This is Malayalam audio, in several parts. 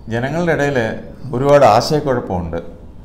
ജനങ്ങളുടെ ഇടയിൽ ഒരുപാട് ആശയക്കുഴപ്പമുണ്ട്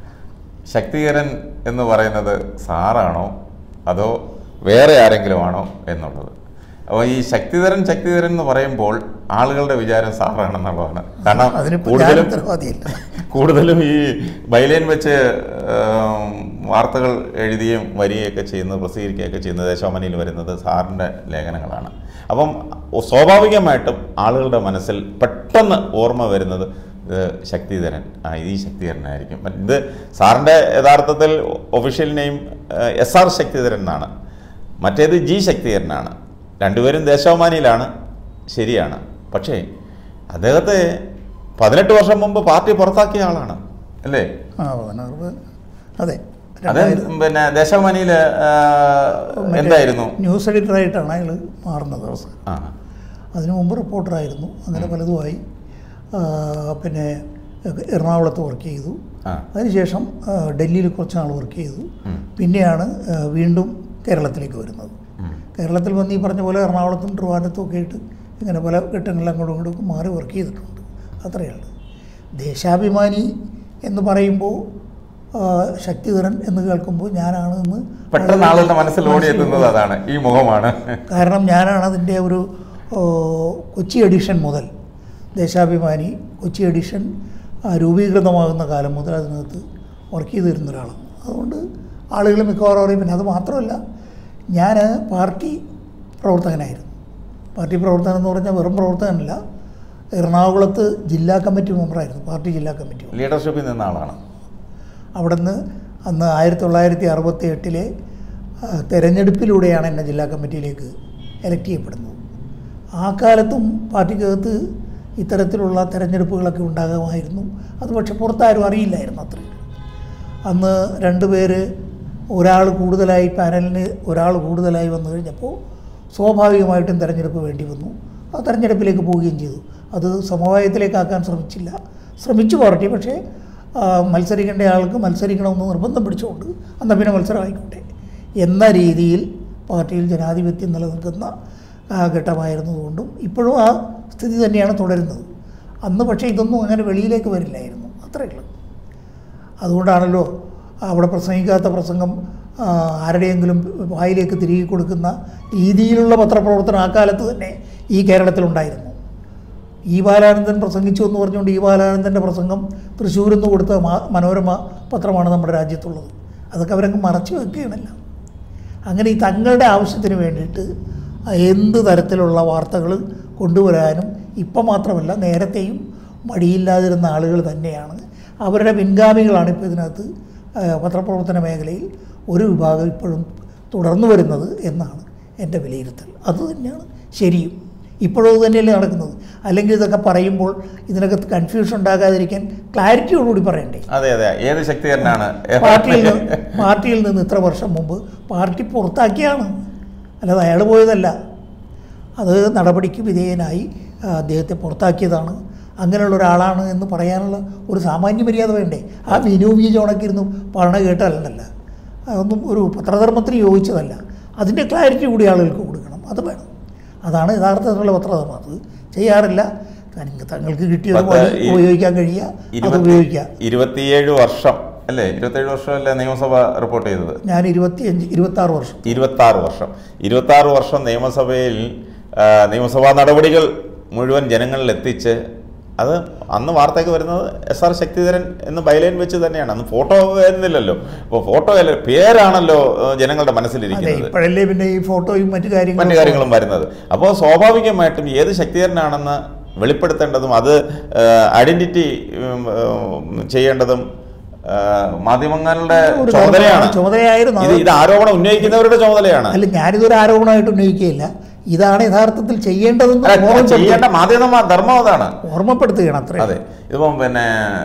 ശക്തികരൻ എന്ന് പറയുന്നത് സാറാണോ അതോ വേറെ ആരെങ്കിലും ആണോ എന്നുള്ളത് അപ്പോൾ ഈ ശക്തിധരൻ ശക്തിധരൻ എന്ന് പറയുമ്പോൾ ആളുകളുടെ വിചാരം സാറാണെന്നുള്ളതാണ് കാരണം അതിനിപ്പോൾ ഞാൻ കൂടുതലും ഉത്തരവാദിയല്ല കൂടുതലും ഈ ബൈലൈൻ വെച്ച് ആം, വാർത്തകൾ എഴുതിയും വരികയൊക്കെ ചെയ്യുന്നത് പ്രസിദ്ധീകരിക്കുകയൊക്കെ ചെയ്യുന്നത് ദേശാമനിയിൽ വരുന്നത് സാറിൻ്റെ ലേഖനങ്ങളാണ് അപ്പം സ്വാഭാവികമായിട്ടും ആളുകളുടെ മനസ്സിൽ പെട്ടെന്ന് ഓർമ്മ വരുന്നത് ഇത് ശക്തിധരൻ ആ ഇത് ഈ ശക്തിധരനായിരിക്കും മറ്റ് ഇത് സാറിൻ്റെ യഥാർത്ഥത്തിൽ official name S R Sakthidharan എന്നാണ് മറ്റേത് ജി ശക്തിധരനാണ് രണ്ടുപേരും ദേശാഭിമാനിയിലാണ് ശരിയാണ് പക്ഷേ അദ്ദേഹത്തെ പതിനെട്ട് വർഷം മുമ്പ് പാർട്ടി പുറത്താക്കിയ ആളാണ് അല്ലേ ആ പതിനാറ് അതെ അത് പിന്നെ ദേശാഭിമാനിയിൽ മറ്റേ എന്തായിരുന്നു ന്യൂസ് എഡിറ്ററായിട്ടാണ് അയാൾ മാറുന്നത് ആ അതിനു മുമ്പ് റിപ്പോർട്ടറായിരുന്നു അങ്ങനെ പലതുമായി ആ, പിന്നെ എറണാകുളത്ത് വർക്ക് ചെയ്തു ആ അതിനുശേഷം ആ, ഡൽഹിയിൽ കുറച്ച് നാൾ വർക്ക് ചെയ്തു ഉം. പിന്നെയാണ് ആ, വീണ്ടും കേരളത്തിലേക്ക് വരുന്നത് ഉം. കേരളത്തിൽ വന്ന് ഈ പറഞ്ഞ പോലെ എറണാകുളത്തും ട്രിവാൻഡത്തും ഒക്കെ ആയിട്ട് ഇങ്ങനെ പല ഘട്ടങ്ങളിൽ അങ്ങോട്ടും ഇങ്ങോട്ടും മാറി വർക്ക് ചെയ്തിട്ടുണ്ട് അത്രയാണ് ദേശാഭിമാനി എന്ന് പറയുമ്പോൾ ആ, ശക്തിധരൻ എന്ന് കേൾക്കുമ്പോൾ ഞാനാണ് എന്ന് പെട്ടെന്ന് ആളുകളുടെ മനസ്സിൽ ഓടിയെത്തുന്നത് അതാണ് ഈ മുഖമാണ് കാരണം ഞാനാണ് അതിൻ്റെ ഒരു ഓ, കൊച്ചി എഡിഷൻ മുതൽ ദേശാഭിമാനി കൊച്ചി എഡിഷൻ ആ, രൂപീകൃതമാകുന്ന കാലം മുതൽ അതിനകത്ത് വർക്ക് ചെയ്ത് വരുന്ന ഒരാളാണ് അതുകൊണ്ട് ആളുകൾ മിക്കവാറും പറയും പിന്നെ അത് മാത്രമല്ല ഞാൻ പാർട്ടി പ്രവർത്തകനായിരുന്നു പാർട്ടി പ്രവർത്തകൻ എന്ന് പറഞ്ഞാൽ വെറും പ്രവർത്തകനല്ല എറണാകുളത്ത് ജില്ലാ കമ്മിറ്റി മെമ്പറായിരുന്നു പാർട്ടി ജില്ലാ കമ്മിറ്റി മെമ്പർ ലീഡർഷിപ്പിൽ നിന്ന ആളാണ് അവിടുന്ന് അന്ന് ആയിരത്തി തൊള്ളായിരത്തി അറുപത്തി എട്ടിലെ തെരഞ്ഞെടുപ്പിലൂടെയാണ് എന്നെ ജില്ലാ കമ്മിറ്റിയിലേക്ക് എലക്ട് ചെയ്യപ്പെടുന്നത് ആ കാലത്തും പാർട്ടിക്കകത്ത് ഇത്തരത്തിലുള്ള തെരഞ്ഞെടുപ്പുകളൊക്കെ ഉണ്ടാകുമായിരുന്നു അത് പക്ഷെ പുറത്താരും അറിയില്ലായിരുന്നു അത്രയും അന്ന് രണ്ട് പേര് ഒരാൾ കൂടുതലായി പാനലിന് ഒരാൾ കൂടുതലായി വന്നു കഴിഞ്ഞപ്പോൾ സ്വാഭാവികമായിട്ടും തിരഞ്ഞെടുപ്പ് വേണ്ടി വന്നു ആ തെരഞ്ഞെടുപ്പിലേക്ക് പോവുകയും ചെയ്തു അത് സമവായത്തിലേക്കാക്കാൻ ശ്രമിച്ചില്ല ശ്രമിച്ചു പാർട്ടി പക്ഷേ ആ, മത്സരിക്കേണ്ട ആൾക്ക് മത്സരിക്കണമെന്ന് നിർബന്ധം പിടിച്ചുകൊണ്ട് എന്നാൽ പിന്നെ മത്സരം ആയിക്കോട്ടെ എന്ന രീതിയിൽ പാർട്ടിയിൽ ജനാധിപത്യം നിലനിൽക്കുന്ന ആ, ഘട്ടമായിരുന്നതുകൊണ്ടും ഇപ്പോഴും ആ സ്ഥിതി തന്നെയാണ് തുടരുന്നത് അന്ന് പക്ഷേ ഇതൊന്നും അങ്ങനെ വെളിയിലേക്ക് വരില്ലായിരുന്നു അത്രയേ ഉള്ളൂ അതുകൊണ്ടാണല്ലോ അവിടെ പ്രസംഗിക്കാത്ത പ്രസംഗം ആ, ആരുടെയെങ്കിലും വായിലേക്ക് തിരികെ കൊടുക്കുന്ന രീതിയിലുള്ള പത്രപ്രവർത്തനം ആ കാലത്ത് തന്നെ ഈ കേരളത്തിലുണ്ടായിരുന്നു ഈ ബാലാനന്ദൻ പ്രസംഗിച്ചു എന്ന് പറഞ്ഞുകൊണ്ട് ഈ ബാലാനന്ദൻ്റെ പ്രസംഗം തൃശ്ശൂരിൽ നിന്ന് കൊടുത്ത മാ- മനോരമ പത്രമാണ് നമ്മുടെ രാജ്യത്തുള്ളത് അതൊക്കെ അവരങ്ങ് മറച്ചു വെക്കുകയാണല്ലോ അങ്ങനെ ഈ തങ്ങളുടെ ആവശ്യത്തിന് വേണ്ടിയിട്ട് എന്ത് തരത്തിലുള്ള വാർത്തകൾ കൊണ്ടുവരാനും ഇപ്പം മാത്രമല്ല നേരത്തെയും മടിയില്ലാതിരുന്ന ആളുകൾ തന്നെയാണ് അവരുടെ പിൻഗാമികളാണ് ഇപ്പോൾ ഇതിനകത്ത് ആ, പത്രപ്രവർത്തന മേഖലയിൽ ഒരു വിഭാഗം ഇപ്പോഴും തുടർന്നു വരുന്നത് എന്നാണ് എൻ്റെ വിലയിരുത്തൽ അത് തന്നെയാണ് ശരിയും ഇപ്പോഴും അത് തന്നെയല്ലേ നടക്കുന്നത് അല്ലെങ്കിൽ ഇതൊക്കെ പറയുമ്പോൾ ഇതിനകത്ത് കൺഫ്യൂഷൻ ഉണ്ടാകാതിരിക്കാൻ ക്ലാരിറ്റിയോടുകൂടി പറയണ്ടേ അതെ അതെ ഏത് ശക്തിധരനാണ് പാർട്ടിയിൽ നിന്ന് പാർട്ടിയിൽ നിന്ന് ഇത്ര വർഷം മുമ്പ് പാർട്ടി പുറത്താക്കിയാണ് അല്ലാതെ അയാൾ പോയതല്ല അത് നടപടിക്ക് വിധേയനായി ആ, അദ്ദേഹത്തെ പുറത്താക്കിയതാണ് അങ്ങനെയുള്ള ഒരാളാണ് എന്ന് പറയാനുള്ള ഒരു സാമാന്യ മര്യാദ വേണ്ടേ ആ വിനു വി ജോണൊക്കെ ഇരുന്നു പറഞ്ഞ കേട്ടല്ലല്ല അതൊന്നും ഒരു പത്രധർമ്മത്തിന് യോജിച്ചതല്ല അതിൻ്റെ ക്ലാരിറ്റി കൂടി ആളുകൾക്ക് കൊടുക്കണം അത് വേണം അതാണ് യഥാർത്ഥത്തിലുള്ള പത്രധർമ്മം അത് ചെയ്യാറില്ല തനിക്ക് തങ്ങൾക്ക് കിട്ടിയത് പത്ത് വഴി ഈ- ഉപയോഗിക്കാൻ കഴിയുക അത് ഇരുപത്തി ഉപയോഗിക്കുക ഇരുപത്തിയേഴ് വർഷം അല്ലേ ഇരുപത്തേഴ് വർഷമല്ലേ നിയമസഭ റിപ്പോർട്ട് ചെയ്തത് ഞാൻ ഇരുപത്തിയഞ്ച് ഇരുപത്താറ് വർഷം ഇരുപത്തി ആറ് വർഷം ഇരുപത്തി ആറ് വർഷം നിയമസഭയിൽ ആ, നിയമസഭാ നടപടികൾ മുഴുവൻ ജനങ്ങളിൽ എത്തിച്ച് അത് അന്ന് വാർത്തയ്ക്ക് വരുന്നത് എസ് ആർ ശക്തിധരൻ എന്ന് ബൈലൈൻ വെച്ച് തന്നെയാണ് അന്ന് ഫോട്ടോ വരുന്നില്ലല്ലോ അപ്പോൾ ഫോട്ടോ അല്ല പേരാണല്ലോ ആ, ജനങ്ങളുടെ അതെ മനസ്സിലിരിക്കുന്നത് ഇപ്പോഴല്ലേ പിന്നെ ഈ ഫോട്ടോയും മറ്റു കാര്യങ്ങളും മറ്റു കാര്യങ്ങളും വരുന്നത് അപ്പോൾ സ്വാഭാവികമായിട്ടും ഏത് ശക്തിധരനാണെന്ന് വെളിപ്പെടുത്തേണ്ടതും അത് ഐഡന്റിറ്റി ചെയ്യേണ്ടതും ആ, മാധ്യമങ്ങളുടെ ഒരു ചുമതലയാണ് ചുമതലയായിരുന്നു ഇത് അത് ഇത് ആരോപണം ഉന്നയിക്കുന്നവരുടെ ചുമതലയാണ് അല്ല ഞാനിതൊരു ആരോപണമായിട്ട് ഉന്നയിക്കുകയില്ല ഇതാണ് യഥാർത്ഥത്തിൽ ചെയ്യേണ്ടതെന്ന് അല്ല, ഓർമ്മപ്പെടുത്തുക ചെയ്യേണ്ട മാധ്യമ ധർമ്മം അതാണ് ഓർമ്മപ്പെടുത്തുകയാണ് അത്രേ അതെ ഇതിപ്പം പിന്നെ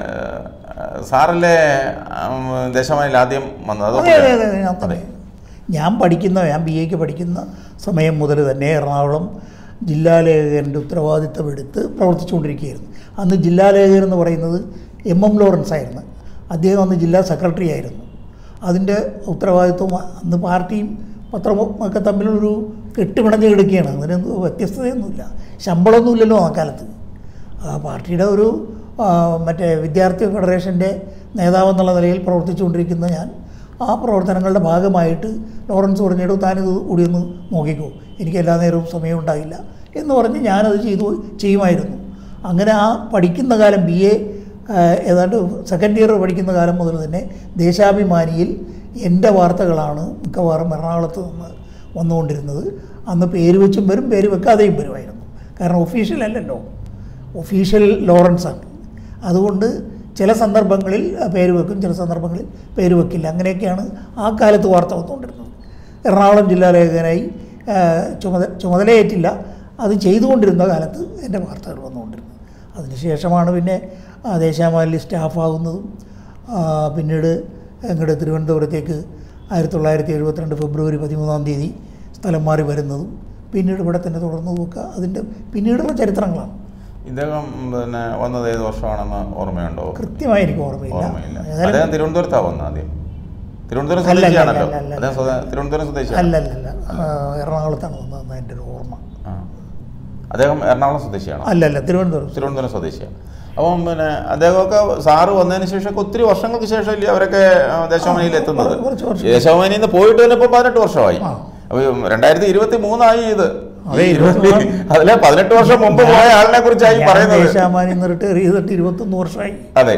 ആ, സാറല്ലേ ഉം, ദേശമാനിൽ ആദ്യം വന്നത് അതെ അതുകൊണ്ടല്ലേ? അതെ അതെ ഞാൻ തന്നെ ഞാൻ പഠിക്കുന്ന ഞാൻ ബി എക്ക് പഠിക്കുന്ന സമയം മുതൽ തന്നെ എറണാകുളം ജില്ലാ ലേഖകൻ്റെ ഉത്തരവാദിത്തം എടുത്ത് പ്രവർത്തിച്ചുകൊണ്ടിരിക്കുകയായിരുന്നു അന്ന് ജില്ലാ ലേഖകൻ എന്ന് പറയുന്നത് എം എം ലോറൻസ് ആയിരുന്നു അദ്ദേഹം അന്ന് ജില്ലാ സെക്രട്ടറി ആയിരുന്നു അതിൻ്റെ ഉത്തരവാദിത്വം അന്ന് പാർട്ടിയും പത്രവും ഒക്കെ തമ്മിലൊരു കെട്ടുപിണഞ്ഞ് കിടക്കുകയാണ് അതിന് വ്യത്യസ്തതയൊന്നുമില്ല ശമ്പളമൊന്നുമില്ലല്ലോ ആ കാലത്ത് ആ പാർട്ടിയുടെ ഒരു ആ, മറ്റേ വിദ്യാർത്ഥി ഫെഡറേഷൻ്റെ നേതാവെന്നുള്ള നിലയിൽ പ്രവർത്തിച്ചുകൊണ്ടിരിക്കുന്ന ഞാൻ ആ പ്രവർത്തനങ്ങളുടെ ഭാഗമായിട്ട് ലോറൻസ് പറഞ്ഞിട്ട് താനിത് കൂടി ഒന്ന് നോക്കിക്കോ എനിക്ക് എല്ലാ നേരവും സമയം ഉണ്ടാകില്ല എന്ന് പറഞ്ഞ് ഞാനത് ചെയ്തു ചെയ്യുമായിരുന്നു അങ്ങനെ ആ പഠിക്കുന്ന കാലം ബി എ ഏതാണ്ട് സെക്കൻഡ് ഇയർ പഠിക്കുന്ന കാലം മുതൽ തന്നെ ദേശാഭിമാനിയിൽ എൻ്റെ വാർത്തകളാണ് മിക്കവാറും എറണാകുളത്ത് നിന്ന് വന്നുകൊണ്ടിരുന്നത് അന്ന് പേര് വെച്ചും വരും പേര് വെക്കാതെയും വരുമായിരുന്നു കാരണം ഒഫീഷ്യൽ അല്ലല്ലോ ഒഫീഷ്യൽ ലോറൻസ് ആണ് അതുകൊണ്ട് ചില സന്ദർഭങ്ങളിൽ പേര് വെക്കും ചില സന്ദർഭങ്ങളിൽ പേര് വെക്കില്ല അങ്ങനെയൊക്കെയാണ് ആ കാലത്ത് വാർത്ത വന്നുകൊണ്ടിരുന്നത് എറണാകുളം ജില്ലാ ലേഖകനായി ആ, ചുമത ചുമതലയേറ്റില്ല അത് ചെയ്തുകൊണ്ടിരുന്ന കാലത്ത് എൻ്റെ വാർത്തകൾ വന്നുകൊണ്ടിരുന്നത് അതിനുശേഷമാണ് പിന്നെ ആ, ദേശാമാലിൽ സ്റ്റാഫാകുന്നതും ആ, പിന്നീട് ഞങ്ങളുടെ തിരുവനന്തപുരത്തേക്ക് ആയിരത്തി തൊള്ളായിരത്തി എഴുപത്തിരണ്ട് ഫെബ്രുവരി പതിമൂന്നാം തീയതി സ്ഥലം മാറി വരുന്നതും പിന്നീട് ഇവിടെ തന്നെ തുടർന്നതുമൊക്കെ അതിൻ്റെ പിന്നീടുള്ള ചരിത്രങ്ങളാണ് ഇദ്ദേഹം പിന്നെ വന്നത് ഏത് വർഷമാണെന്ന് ഓർമ്മയുണ്ടോ കൃത്യമായി എനിക്ക് ഓർമ്മയില്ല ഓർമ്മയില്ല ഏതായാലും അദ്ദേഹം തിരുവനന്തപുരത്താണ് വന്നത് ആദ്യം തിരുവനന്തപുരം അല്ല, അല്ല, സ്വദേശിയാണല്ലോ അല്ല, അല്ല, അദ്ദേഹം സ്വദേ- തിരുവനന്തപുരം സ്വദേശിയാണ് അല്ല അല്ല അല്ല ആ, എറണാകുളത്താണ് വന്നതെന്ന് എൻ്റെ ഒരു ഓർമ്മ ആ. അദ്ദേഹം എറണാകുളം സ്വദേശിയാണോ അല്ല അല്ല തിരുവനന്തപുരം തിരുവനന്തപുരം സ്വദേശിയാണ് അപ്പം പിന്നെ അദ്ദേഹമൊക്കെ സാറ് വന്നതിന് ശേഷമൊക്കെ ഒത്തിരി വർഷങ്ങൾക്ക് ശേഷമല്ലേ അവരൊക്കെ ആ, ദേശാഭിമാനിയിൽ എത്തുന്നത് കുറച്ച് കുറച്ച് വർഷം. ദേശാഭിമാനിയിൽ നിന്ന് പോയിട്ട് തന്നെ ഇപ്പോൾ പതിനെട്ട് വർഷമായി ആ. അപ്പൊ രണ്ടായിരത്തി ഇരുപത്തി മൂന്നായി ഇത് അതെ, ഈ ഇരുപത്തി മൂന്ന്. അതിലെ പതിനെട്ട് വർഷം മുമ്പ് പോയ ആളിനെ കുറിച്ചായി ഞാൻ പറയുന്നത് ദേശാമാനി നിന്ന് റിട്ടയർ ചെയ്തിട്ട് ഇരുപത്തൊന്ന് വർഷമായി അതെ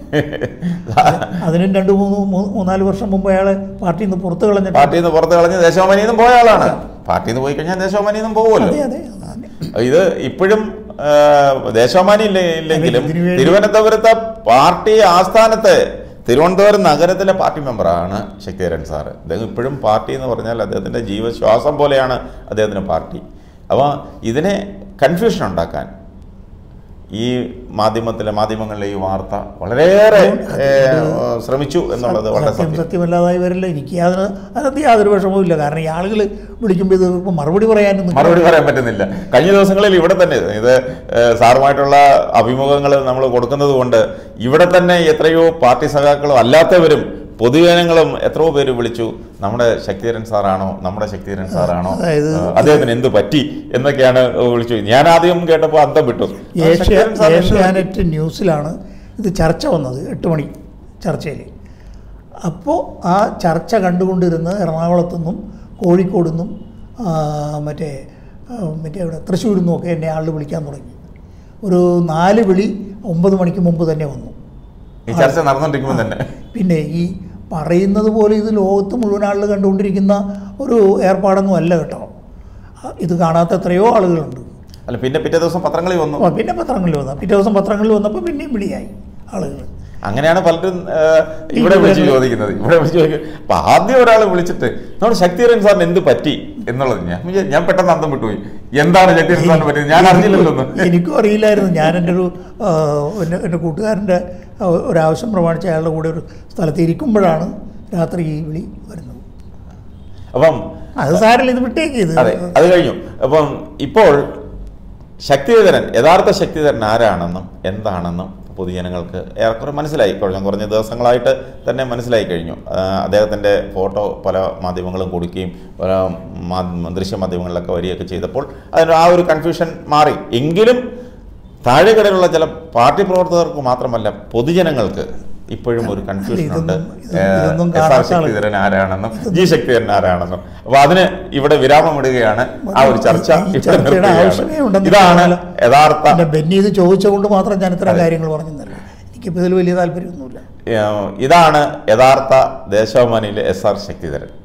അതിനും രണ്ട് മൂന്ന് മൂ- മൂന്നാല് വർഷം മുമ്പ് അയാളെ പാർട്ടിയിൽ നിന്ന് പുറത്ത് കളഞ്ഞിട്ട് പാർട്ടിയിൽ നിന്ന് പുറത്ത് കളഞ്ഞ് ദേശാഭിമാനിയിൽ നിന്നും പോയ ആളാണ് പാർട്ടിയിൽ നിന്ന് പോയി കഴിഞ്ഞാൽ ദേശാഭിമാനിയിൽ നിന്നും പോകുമല്ലോ അതെ അതെ അതെ. ഇത് ഇപ്പോഴും ദേശാഭിമാനി ഇല്ല- ഇല്ലെങ്കിലും ഇതിനു വേണ്ടി- തിരുവനന്തപുരത്തെ പാർട്ടി ആസ്ഥാനത്തെ തിരുവനന്തപുരം നഗരത്തിലെ പാർട്ടി മെമ്പറാണ് ശക്തിധരൻ സാറ് അദ്ദേഹം ഇപ്പോഴും പാർട്ടി എന്ന് പറഞ്ഞാൽ അദ്ദേഹത്തിൻ്റെ ജീവശ്വാസം പോലെയാണ് അദ്ദേഹത്തിന് പാർട്ടി അപ്പോൾ ഇതിനെ കൺഫ്യൂഷൻ ഉണ്ടാക്കാൻ ഈ മാധ്യമത്തിലെ മാധ്യമങ്ങളിലെ ഈ വാർത്ത വളരെയേറെ ഏ, ശ്രമിച്ചു എന്നുള്ളത് വളരെ സത്യം സത്യം സത്യമല്ലാതായി വരില്ല എനിക്ക് അതിന് അതിനകത്ത് യാതൊരു വിഷമവും ഇല്ല കാരണം ഈ ആളുകൾ വിളിക്കുമ്പോൾ ഇത് ഇപ്പം മറുപടി പറയാനൊന്നും മറുപടി പറയാൻ പറ്റുന്നില്ല കഴിഞ്ഞ ദിവസങ്ങളിൽ ഇവിടെ തന്നെ ഇത് ഏഹ്, സാറുമായിട്ടുള്ള അഭിമുഖങ്ങൾ നമ്മൾ കൊടുക്കുന്നത് കൊണ്ട് ഇവിടെ തന്നെ എത്രയോ പാർട്ടി സഖാക്കളും അല്ലാത്തവരും പൊതുജനങ്ങളും എത്രയോ പേര് വിളിച്ചു നമ്മുടെ ശക്തിധരൻ സാറാണോ നമ്മുടെ ശക്തിധരൻ സാറാണോ അതായത് ഏഹ്, അദ്ദേഹത്തിന് എന്ത് പറ്റി എന്നൊക്കെയാണ് വിളിച്ചു ഞാൻ ആദ്യം കേട്ടപ്പോൾ അന്തം വിട്ടു ആ, ഏഷ്യ ശക്തിധരൻ സാറിന് എന്ത് പറ്റി? ഏഷ്യാനെറ്റ് ന്യൂസിലാണ് ഇത് ചർച്ച വന്നത് എട്ട് മണി ചർച്ചയിൽ അപ്പോൾ ആ ചർച്ച കണ്ടുകൊണ്ടിരുന്ന് എറണാകുളത്തു നിന്നും കോഴിക്കോട് നിന്നും ആ, മറ്റേ ആ, മറ്റേ ഇവിടെ തൃശ്ശൂരിൽ നിന്നുമൊക്കെ എന്നെ ആളുകൾ വിളിക്കാൻ തുടങ്ങി ഒരു നാല് വിളി ഒമ്പത് മണിക്ക് മുമ്പ് തന്നെ വന്നു ഈ ചർച്ച നടന്നുകൊണ്ടിരിക്കുമ്പോൾ തന്നെ പിന്നെ ഈ പറയുന്നത് പോലെ ഇത് ലോകത്ത് മുഴുവൻ ആളുകൾ കണ്ടുകൊണ്ടിരിക്കുന്ന ഒരു ഏർപ്പാടൊന്നും അല്ല കേട്ടോ ആ, ഇത് കാണാത്ത എത്രയോ ആളുകളുണ്ട് അല്ല പിന്നെ പിറ്റേ ദിവസം പത്രങ്ങളിൽ വന്നു ഓ, പിന്നെ പത്രങ്ങളിൽ വന്നു പിറ്റേ ദിവസം പത്രങ്ങളിൽ വന്നപ്പോൾ പിന്നെയും വിളിയായി ആളുകൾ അങ്ങനെയാണ് പലരും ഏഹ്, ഇവിടെ വിളിച്ച് ചോദിക്കുന്നത് ഇവിടെ വിളിച്ച് ചോദിക്കുന്നത് അപ്പൊ ആദ്യം ഒരാൾ വിളിച്ചിട്ട് നമ്മുടെ ശക്തിധരൻ സാറിന് എന്ത് പറ്റി എന്നുള്ളത് ഞാൻ വിചാ- ഞാൻ പെട്ടെന്ന് അന്തം വിട്ടുപോയി എന്താണ് ശക്തിധരൻ സാറിന് പറ്റിയത് ഞാൻ അറിഞ്ഞില്ലല്ലോ ഒന്ന് എനിക്കും അറിയില്ലായിരുന്നു ഞാൻ എൻ്റെ ഒരു ആ, എൻ്റെ എൻ്റെ കൂട്ടുകാരൻ്റെ ആ, ഒരാവശ്യം പ്രമാണിച്ച് അയാളുടെ കൂടെ ഒരു സ്ഥലത്ത് ഇരിക്കുമ്പോഴാണ് രാത്രി ഈ വിളി വരുന്നത് അപ്പം അത് സാരല്ല ഇത് വിട്ടേക്ക് ഇത് അതെ അത് കഴിഞ്ഞു അപ്പം ഇപ്പോൾ ശക്തിധരൻ യഥാർത്ഥ ശക്തിധരൻ ആരാണെന്നും എന്താണെന്നും പൊതുജനങ്ങൾക്ക് ഏറെക്കുറെ മനസ്സിലായി കഴിഞ്ഞ കുറഞ്ഞ ദിവസങ്ങളായിട്ട് തന്നെ മനസ്സിലായി കഴിഞ്ഞു ആ, അദ്ദേഹത്തിൻ്റെ ഫോട്ടോ പല മാധ്യമങ്ങളും കൊടുക്കുകയും പല മാ- ദൃശ്യമാധ്യമങ്ങളിലൊക്കെ വരികയൊക്കെ ചെയ്തപ്പോൾ അതിന് ആ ഒരു കൺഫ്യൂഷൻ മാറി എങ്കിലും താഴെക്കടയിലുള്ള ചില പാർട്ടി പ്രവർത്തകർക്ക് മാത്രമല്ല പൊതുജനങ്ങൾക്ക് ഇപ്പോഴും ഒരു കൺഫ്യൂഷൻ ഉണ്ട് ഇതൊന്നും- ഇതൊന്നും- ഇതൊന്നും എസ് ആർ കാണാത്ത ആള്. ശക്തിധരൻ ആരാണെന്നും ജി ശക്തിധരൻ ആരാണെന്നും അപ്പൊ അതിന് ഇവിടെ വിരാമമിടുകയാണ് ആ ഒരു ചർച്ച ഈ ഇവിടെ ചർച്ചയുടെ നിർത്തുകയാണ്. ആവശ്യമേ ഉണ്ടെന്ന് ഇതാണ് തോന്നുന്നില്ല. യഥാർത്ഥ എൻ്റെ ബെന്നി ഇത് ചോദിച്ചുകൊണ്ട് മാത്രം ഞാൻ ഇത്തരം അതെ. കാര്യങ്ങൾ പറഞ്ഞതല്ല എനിക്കിപ്പോൾ ഇതിൽ വലിയ താല്പര്യമൊന്നുമില്ല ഏഹ്, ഇതാണ് യഥാർത്ഥ ദേശാഭിമാനിയിലെ എസ് ആർ ശക്തിധരൻ